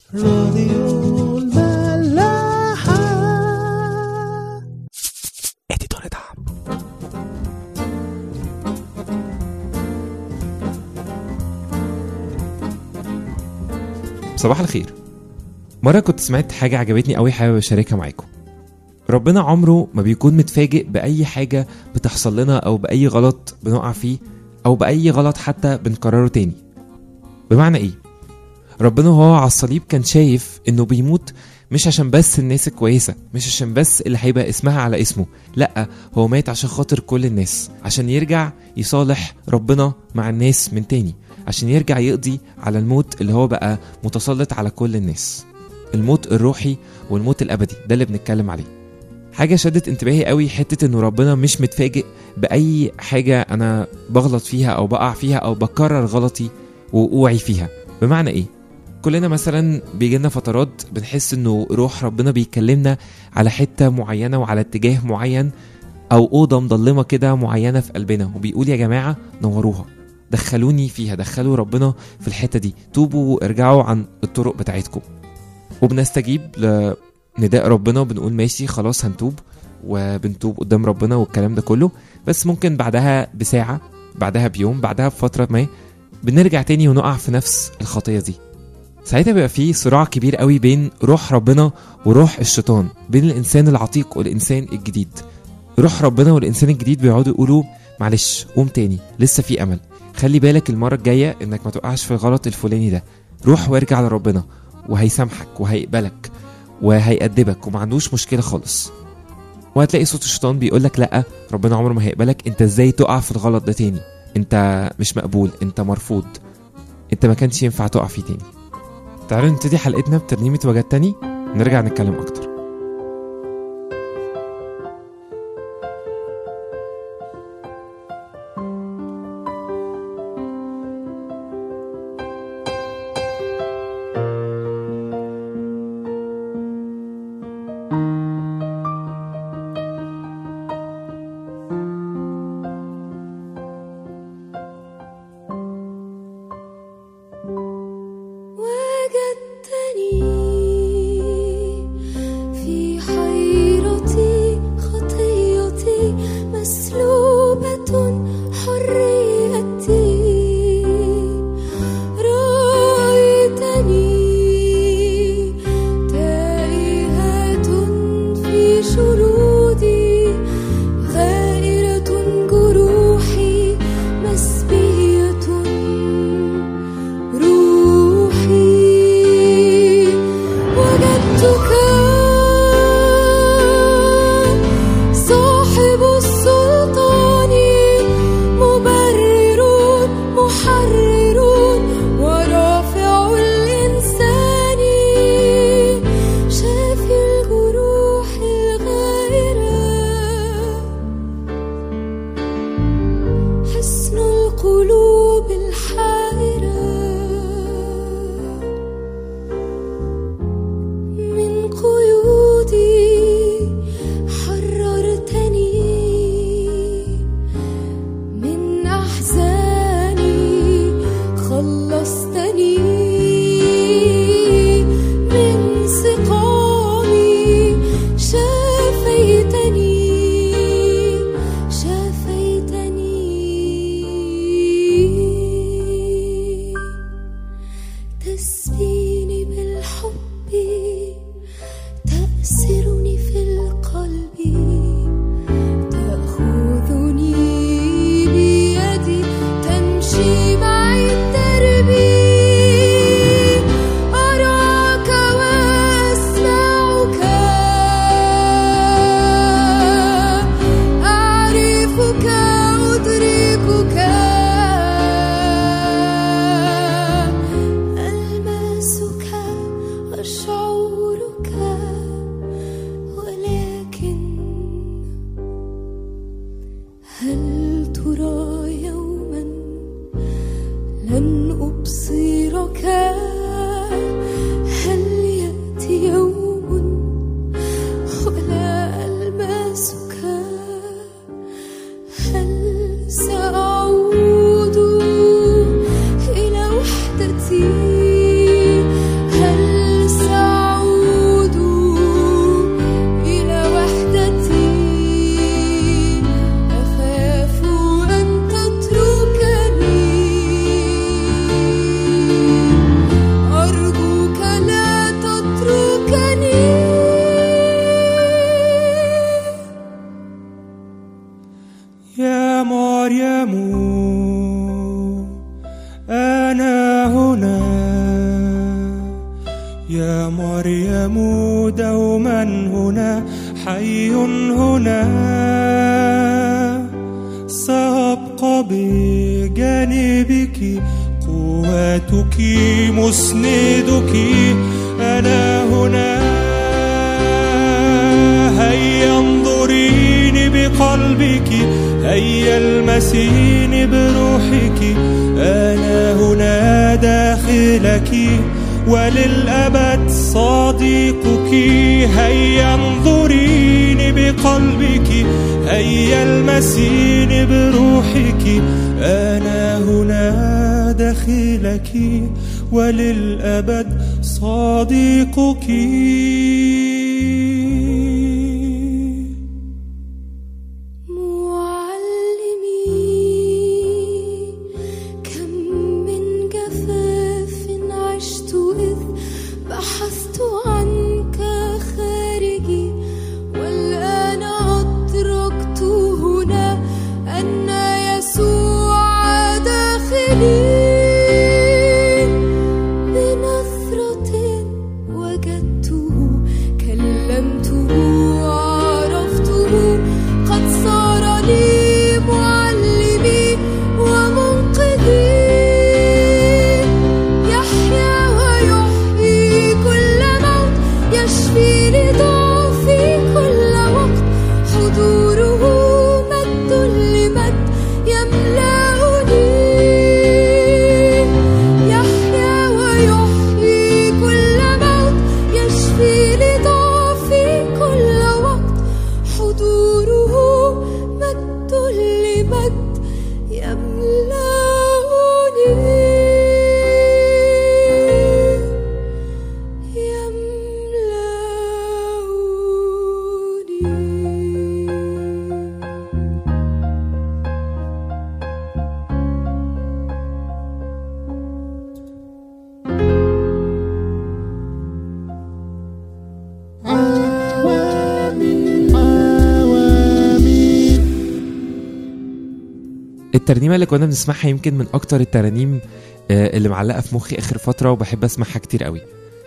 راديو الملاحة اديتور دعم صباح الخير مرة كنت سمعت حاجة عجبتني قوي حابب أشاركها معاكم ربنا عمره ما بيكون متفاجئ بأي حاجة بتحصل لنا أو بأي غلط بنقع فيه أو بأي غلط حتى بنكرره تاني بمعنى إيه؟ ربنا وهو على الصليب كان شايف إنه بيموت مش عشان بس الناس الكويسة مش عشان بس اللي هيبقى اسمها على اسمه لأ هو مات عشان خاطر كل الناس عشان يرجع يصالح ربنا مع الناس من تاني عشان يرجع يقضي على الموت اللي هو بقى متسلط على كل الناس الموت الروحي والموت الأبدي ده اللي بنتكلم عليه حاجة شدت انتباهي قوي حتة انه ربنا مش متفاجئ بأي حاجة انا بغلط فيها او بقع فيها او بكرر غلطي ووقوعي فيها بمعنى ايه كلنا مثلا بيجيلنا فترات بنحس انه روح ربنا بيكلمنا على حتة معينة وعلى اتجاه معين او اوضة مضلمة كده معينة في قلبنا وبيقول يا جماعة نوروها دخلوني فيها دخلوا ربنا في الحتة دي توبوا وارجعوا عن الطرق بتاعتكم وبنستجيب لنداء ربنا وبنقول ماشي خلاص هنتوب وبنتوب قدام ربنا والكلام ده كله بس ممكن بعدها بساعة بعدها بيوم بعدها بفترة ما بنرجع تاني ونقع في نفس الخطية دي ساعتها بيبقى في صراع كبير قوي بين روح ربنا وروح الشيطان بين الإنسان العتيق والإنسان الجديد روح ربنا والإنسان الجديد بيقعدوا يقولوا معلش قوم تاني لسه في أمل خلي بالك المرة الجاية إنك ما تقعش في الغلط الفلاني ده روح وارجع لربنا وهيسامحك وهيقبلك وهيأدبك وما عندوش مشكلة خالص وهتلاقي صوت الشيطان بيقول لك لا ربنا عمره ما هيقبلك انت ازاي تقع في الغلط ده تاني انت مش مقبول انت مرفوض انت ما كانش ينفع تقع فيه تاني تعالوا نبتدي حلقتنا بترنيمة وجدتني ونرجع نتكلم اكتر وجدتني يا مريم دوما هنا حي هنا سأبقى بجانبك قوتك مسندك أنا هنا هيا انظريني بقلبك هيا المسيني بروحك أنا هنا داخلك وللأبد صديقك هيا انظريني بقلبك هيا المسيني بروحك أنا هنا داخلك وللأبد صديقك معلمي كم من جفاف عشت إذ بحثت عنك خارجي والآن أدركت هنا أن يسوع داخلي بنظرة وجدته كلمته عرفته قد صار لي معلمي ومنقذي يحيا ويحيي كل موت يشفي لضعفي كل وقت حضوره مد لمد يملأني يحيا ويحيي كل موت يشفي لضعفي كل وقت حضوره مد لمد يملأني يملأني الترنيمة اللي كنا بنسمعها يمكن من أكتر الترانيم آه، اللي معلقة في مخي آخر فترة وبحب أسمعها كتير قوي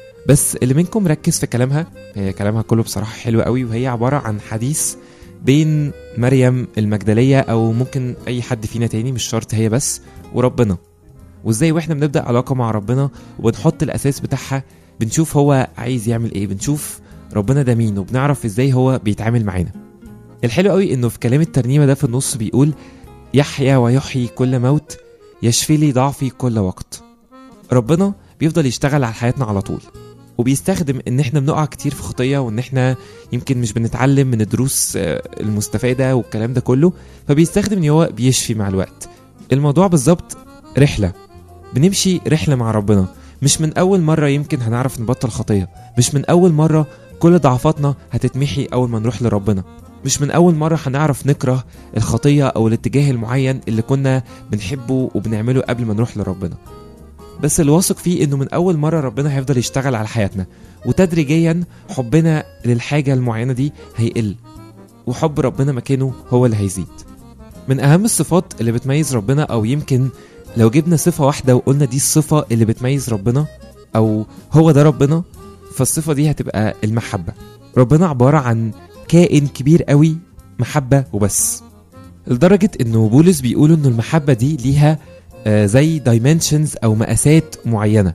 بس اللي منكم ركز في كلامها هي كلامها كله بصراحة حلو قوي وهي عبارة عن حديث بين مريم المجدلية أو ممكن أي حد فينا تاني مش شرط هي بس وربنا وازاي واحنا بنبدأ علاقة مع ربنا وبنحط الأساس بتاعها بنشوف هو عايز يعمل ايه بنشوف ربنا ده مين وبنعرف ازاي هو بيتعامل معانا الحلو قوي انه في كلام الترنيمة ده في النص بيقول يحيا ويحيي كل موت يشفي لي ضعفي كل وقت ربنا بيفضل يشتغل على حياتنا على طول وبيستخدم ان احنا بنقع كتير في خطيه وان احنا يمكن مش بنتعلم من الدروس آه، المستفاده والكلام ده كله فبيستخدم ان هو بيشفي مع الوقت الموضوع بالظبط رحله بنمشي رحله مع ربنا مش من اول مره يمكن هنعرف نبطل خطيه مش من اول مره كل ضعفاتنا هتتمحي اول ما نروح لربنا مش من اول مره هنعرف نكره الخطيه او الاتجاه المعين اللي كنا بنحبه وبنعمله قبل ما نروح لربنا بس اللي واثق فيه انه من اول مره ربنا هيفضل يشتغل على حياتنا وتدريجيا حبنا للحاجه المعينه دي هيقل وحب ربنا مكانه هو اللي هيزيد من اهم الصفات اللي بتميز ربنا او يمكن لو جبنا صفه واحده وقلنا دي الصفه اللي بتميز ربنا او هو ده ربنا فالصفه دي هتبقى المحبه ربنا عباره عن كائن كبير قوي محبه وبس لدرجه انه بولس بيقول انه المحبه دي ليها آه، زي دايمنشنز او مقاسات معينه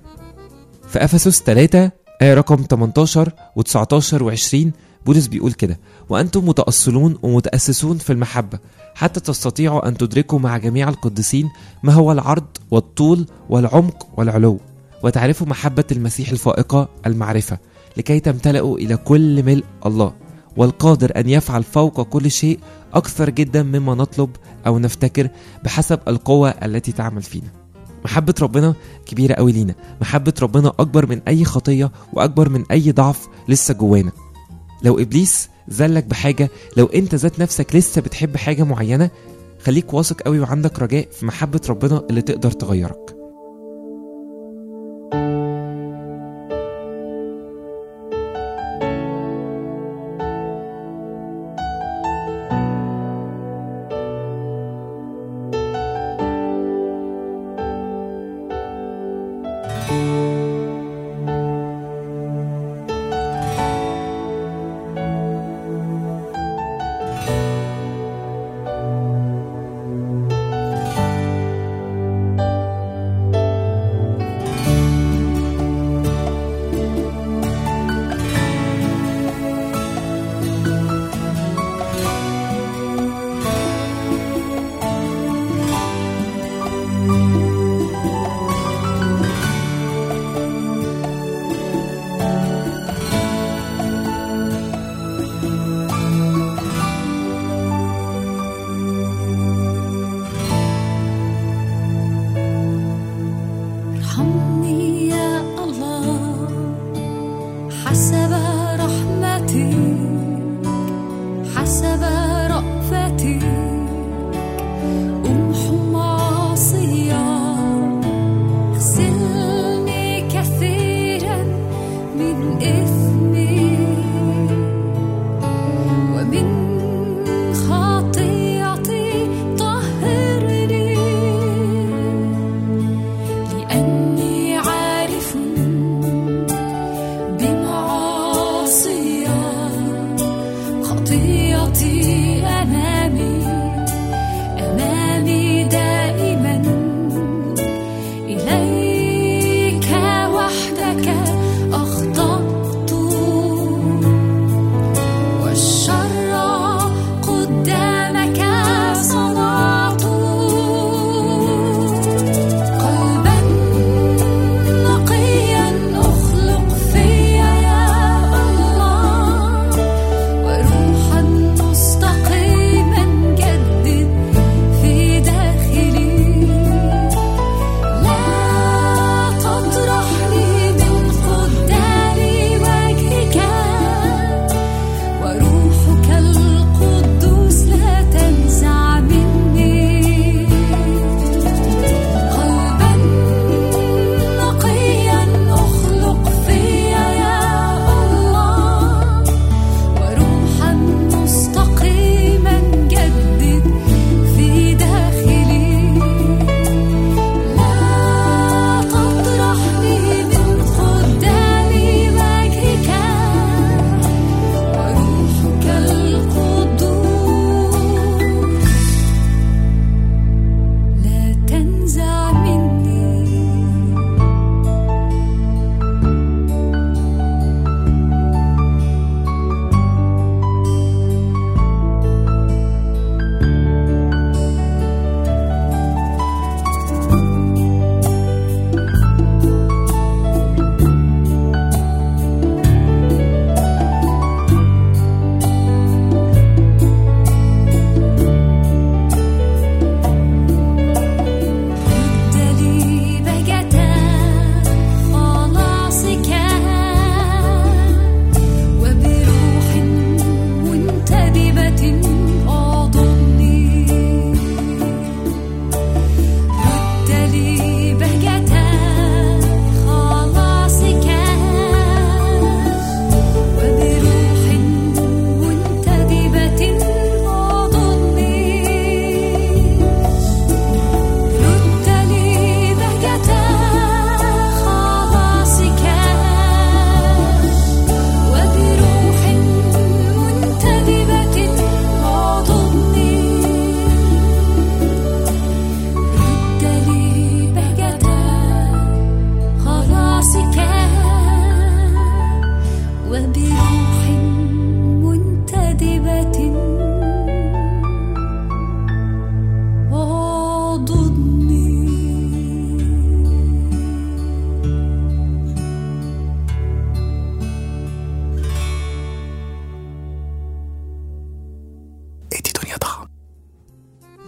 في افسس 3 آية رقم 18 و19 و20 بولس بيقول كده وانتم متاصلون ومتاسسون في المحبه حتى تستطيعوا ان تدركوا مع جميع القديسين ما هو العرض والطول والعمق والعلو وتعرفوا محبه المسيح الفائقه المعرفه لكي تمتلئوا الى كل ملء الله والقادر ان يفعل فوق كل شيء اكثر جدا مما نطلب او نفتكر بحسب القوه التي تعمل فينا محبة ربنا كبيرة قوي لينا محبة ربنا أكبر من أي خطية وأكبر من أي ضعف لسه جوانا لو إبليس زلك بحاجة لو أنت ذات نفسك لسه بتحب حاجة معينة خليك واثق قوي وعندك رجاء في محبة ربنا اللي تقدر تغيرك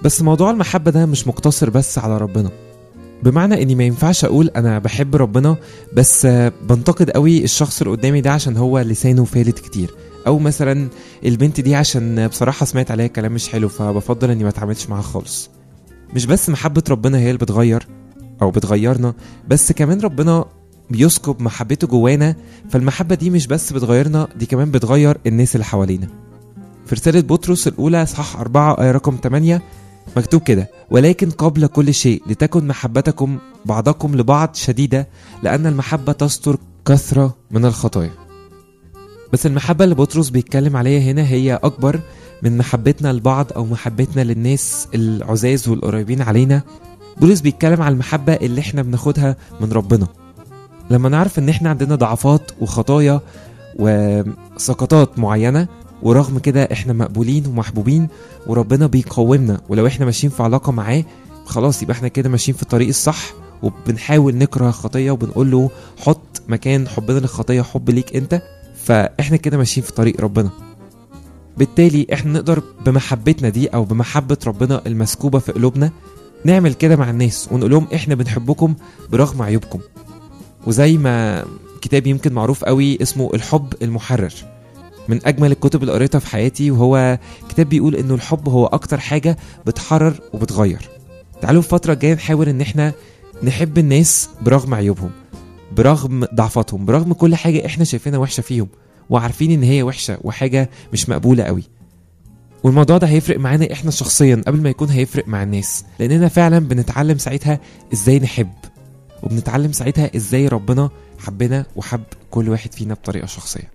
بس موضوع المحبة ده مش مقتصر بس على ربنا بمعنى اني ما ينفعش اقول انا بحب ربنا بس آه، بنتقد قوي الشخص اللي قدامي ده عشان هو لسانه فالت كتير او مثلا البنت دي عشان بصراحة سمعت عليها كلام مش حلو فبفضل اني ما اتعاملش معاها خالص مش بس محبة ربنا هي اللي بتغير او بتغيرنا بس كمان ربنا بيسكب محبته جوانا فالمحبة دي مش بس بتغيرنا دي كمان بتغير الناس اللي حوالينا في رسالة بطرس الأولى إصحاح 4 آية رقم 8 مكتوب كده ولكن قبل كل شيء لتكن محبتكم بعضكم لبعض شديدة لأن المحبة تستر كثرة من الخطايا بس المحبة اللي بطرس بيتكلم عليها هنا هي أكبر من محبتنا لبعض أو محبتنا للناس العزاز والقريبين علينا بولس بيتكلم على المحبة اللي احنا بناخدها من ربنا لما نعرف ان احنا عندنا ضعفات وخطايا وسقطات معينة ورغم كده احنا مقبولين ومحبوبين وربنا بيقومنا ولو احنا ماشيين في علاقة معاه خلاص يبقى احنا كده ماشيين في الطريق الصح وبنحاول نكره الخطية وبنقول له حط مكان حبنا للخطية حب ليك انت فاحنا كده ماشيين في طريق ربنا بالتالي احنا نقدر بمحبتنا دي او بمحبة ربنا المسكوبة في قلوبنا نعمل كده مع الناس ونقول لهم احنا بنحبكم برغم عيوبكم وزي ما كتاب يمكن معروف قوي اسمه الحب المحرر من اجمل الكتب اللي قريتها في حياتي وهو كتاب بيقول انه الحب هو اكتر حاجه بتحرر وبتغير تعالوا الفتره الجايه نحاول ان احنا نحب الناس برغم عيوبهم برغم ضعفاتهم برغم كل حاجه احنا شايفينها وحشه فيهم وعارفين ان هي وحشه وحاجه مش مقبوله قوي والموضوع ده هيفرق معانا احنا شخصيا قبل ما يكون هيفرق مع الناس لاننا فعلا بنتعلم ساعتها ازاي نحب وبنتعلم ساعتها ازاي ربنا حبنا وحب كل واحد فينا بطريقه شخصيه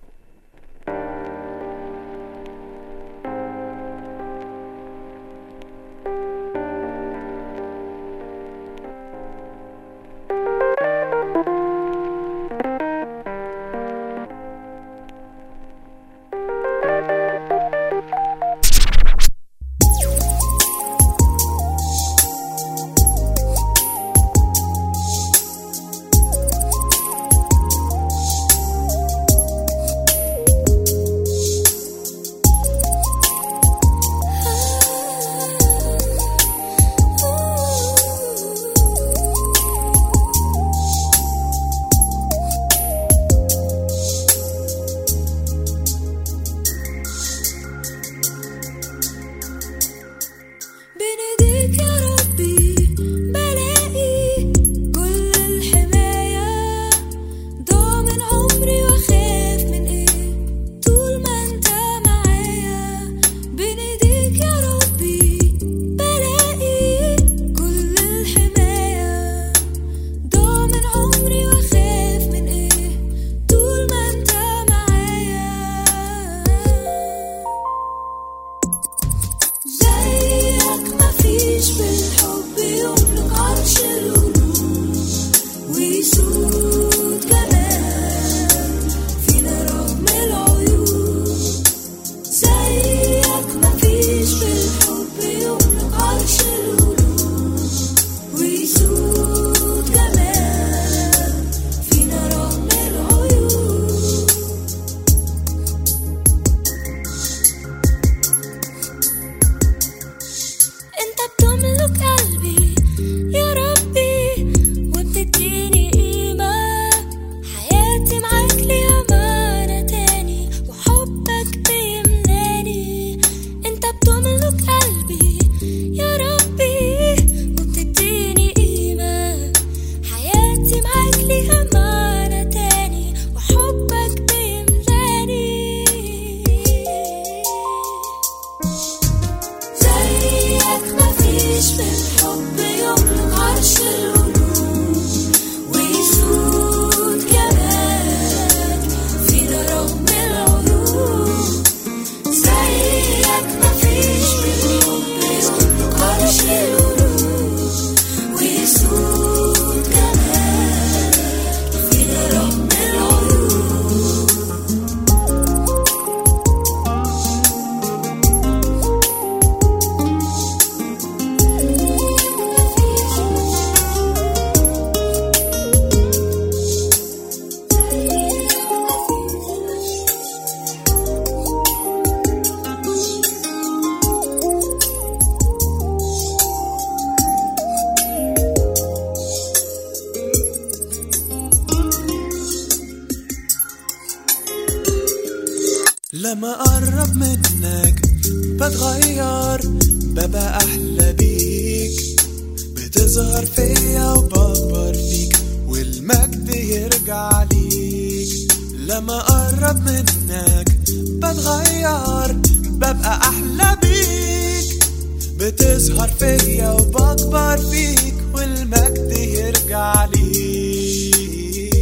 لما أقرب منك بتغير ببقى أحلى بيك بتظهر فيا وبكبر فيك والمجد يرجع ليك لما أقرب منك بتغير ببقى أحلى بيك بتظهر فيا وبكبر فيك والمجد يرجع ليك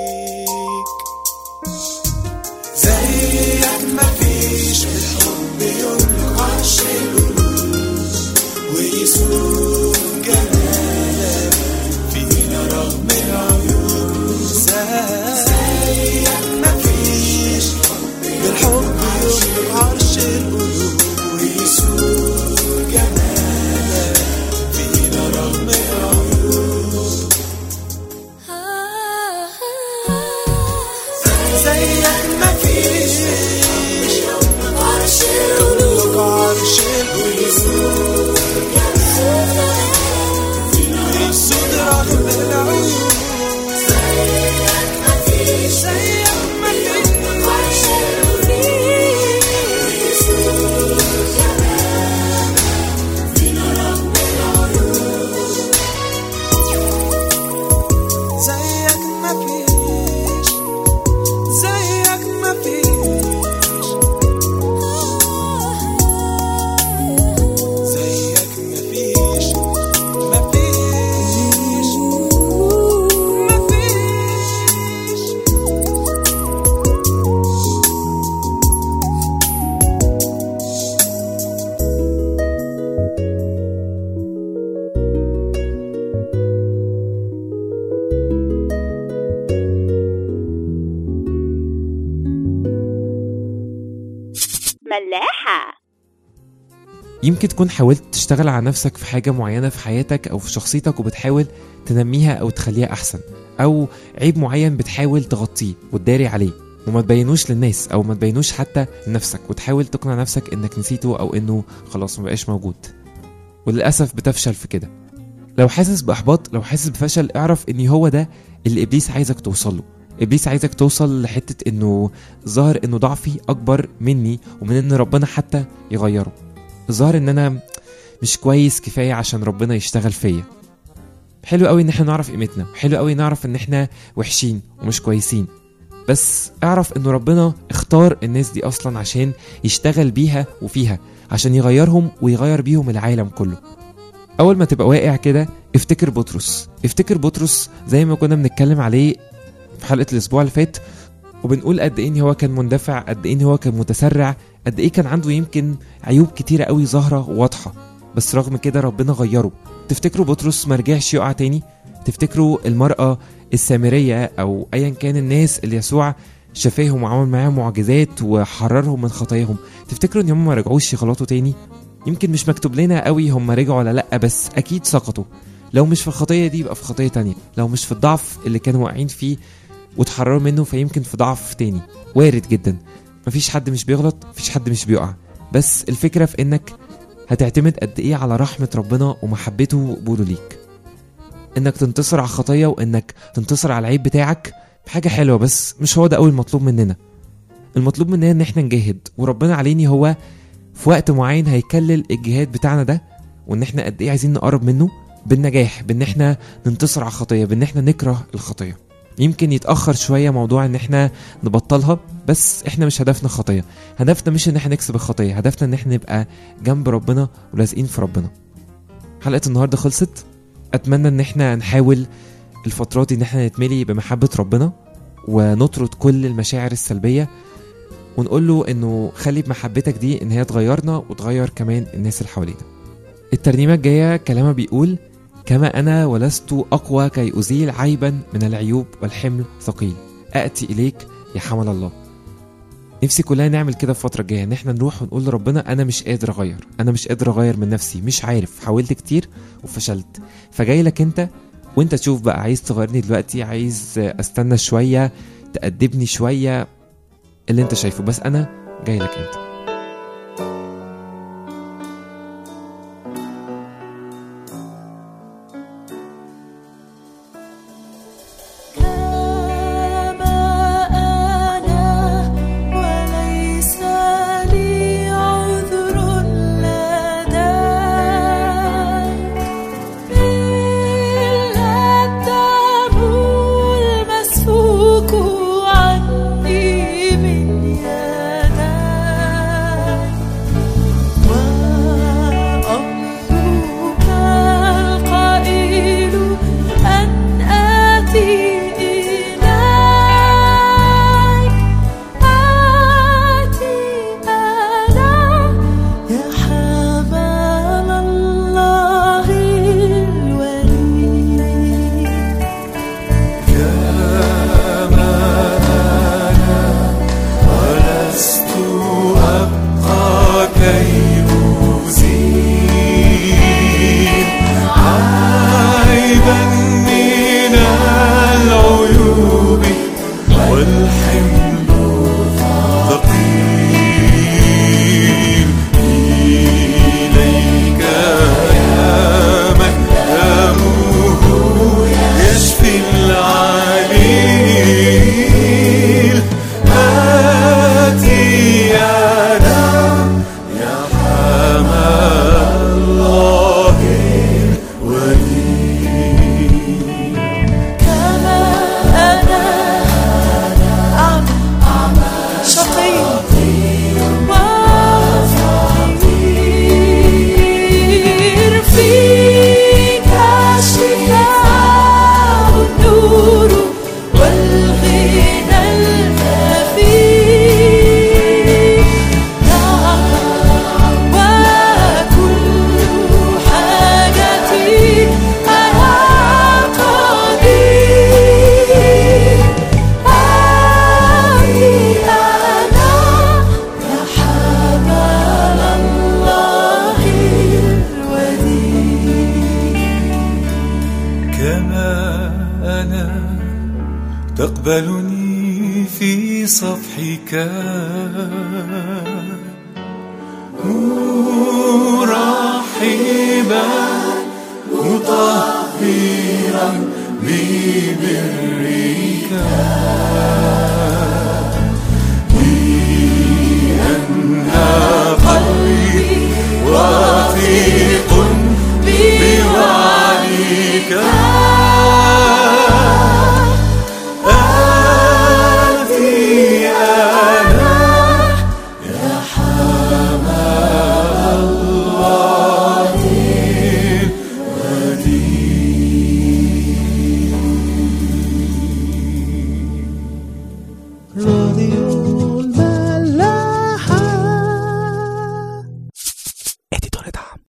زيك مفيش في الحب يملك عرش القلوب ويسوق جمالك فينا رغم العيوب زيك مفيش بالحب يملك عرش القلوب ويسوق جمالك فينا رغم العيوب زيك مفيش عرش يملك عرش القلوب ويسوق رغم العيوب زيك مفيش زيك مفيش زيك مفيش زيك مفيش مفيش مفيش ملاحة يمكن تكون حاولت تشتغل على نفسك في حاجة معينة في حياتك أو في شخصيتك وبتحاول تنميها أو تخليها أحسن أو عيب معين بتحاول تغطيه وتداري عليه وما تبينوش للناس أو ما تبينوش حتى لنفسك وتحاول تقنع نفسك إنك نسيته أو إنه خلاص مبقاش موجود وللأسف بتفشل في كده لو حاسس بإحباط لو حاسس بفشل اعرف إن هو ده اللي إبليس عايزك توصل له إبليس عايزك توصل لحتة إنه ظاهر إنه ضعفي أكبر مني ومن إن ربنا حتى يغيره الظاهر ان انا مش كويس كفايه عشان ربنا يشتغل فيا حلو قوي ان احنا نعرف قيمتنا حلو قوي نعرف ان احنا وحشين ومش كويسين بس اعرف ان ربنا اختار الناس دي اصلا عشان يشتغل بيها وفيها عشان يغيرهم ويغير بيهم العالم كله اول ما تبقى واقع كده افتكر بطرس افتكر بطرس زي ما كنا بنتكلم عليه في حلقه الاسبوع اللي فات وبنقول قد ايه إن هو كان مندفع قد ايه إن هو كان متسرع قد ايه كان عنده يمكن عيوب كتيره قوي ظاهره وواضحه بس رغم كده ربنا غيره تفتكروا بطرس ما رجعش يقع تاني تفتكروا المرأة السامرية أو أيا كان الناس اللي يسوع شفاهم وعمل معاهم معجزات وحررهم من خطاياهم تفتكروا ان هم ما رجعوش يغلطوا تاني يمكن مش مكتوب لنا قوي هم رجعوا ولا لا بس اكيد سقطوا لو مش في الخطيه دي يبقى في خطيه تانية لو مش في الضعف اللي كانوا واقعين فيه وتحرروا منه فيمكن في ضعف تاني وارد جدا مفيش حد مش بيغلط مفيش حد مش بيقع بس الفكره في انك هتعتمد قد ايه على رحمه ربنا ومحبته وقبوله ليك انك تنتصر على الخطيه وانك تنتصر على العيب بتاعك حاجه حلوه بس مش هو ده قوي المطلوب مننا المطلوب مننا ان احنا نجاهد وربنا عليني هو في وقت معين هيكلل الجهاد بتاعنا ده وان احنا قد ايه عايزين نقرب منه بالنجاح بان احنا ننتصر على الخطيه بان احنا نكره الخطيه يمكن يتاخر شويه موضوع ان احنا نبطلها بس احنا مش هدفنا خطيه هدفنا مش ان احنا نكسب الخطيه هدفنا ان احنا نبقى جنب ربنا ولازقين في ربنا حلقه النهارده خلصت اتمنى ان احنا نحاول الفترات دي ان احنا نتملي بمحبه ربنا ونطرد كل المشاعر السلبيه ونقول له انه خلي بمحبتك دي ان هي تغيرنا وتغير كمان الناس اللي حوالينا الترنيمه الجايه كلامها بيقول كما انا ولست اقوى كي ازيل عيبا من العيوب والحمل ثقيل اتي اليك يا حمل الله نفسي كلنا نعمل كده في الفتره الجايه ان احنا نروح ونقول لربنا انا مش قادر اغير انا مش قادر اغير من نفسي مش عارف حاولت كتير وفشلت فجاي لك انت وانت تشوف بقى عايز تغيرني دلوقتي عايز استنى شويه تأدبني شويه اللي انت شايفه بس انا جاي لك انت كما أنا وليس في صفحك مرحبا مطهرا ببرك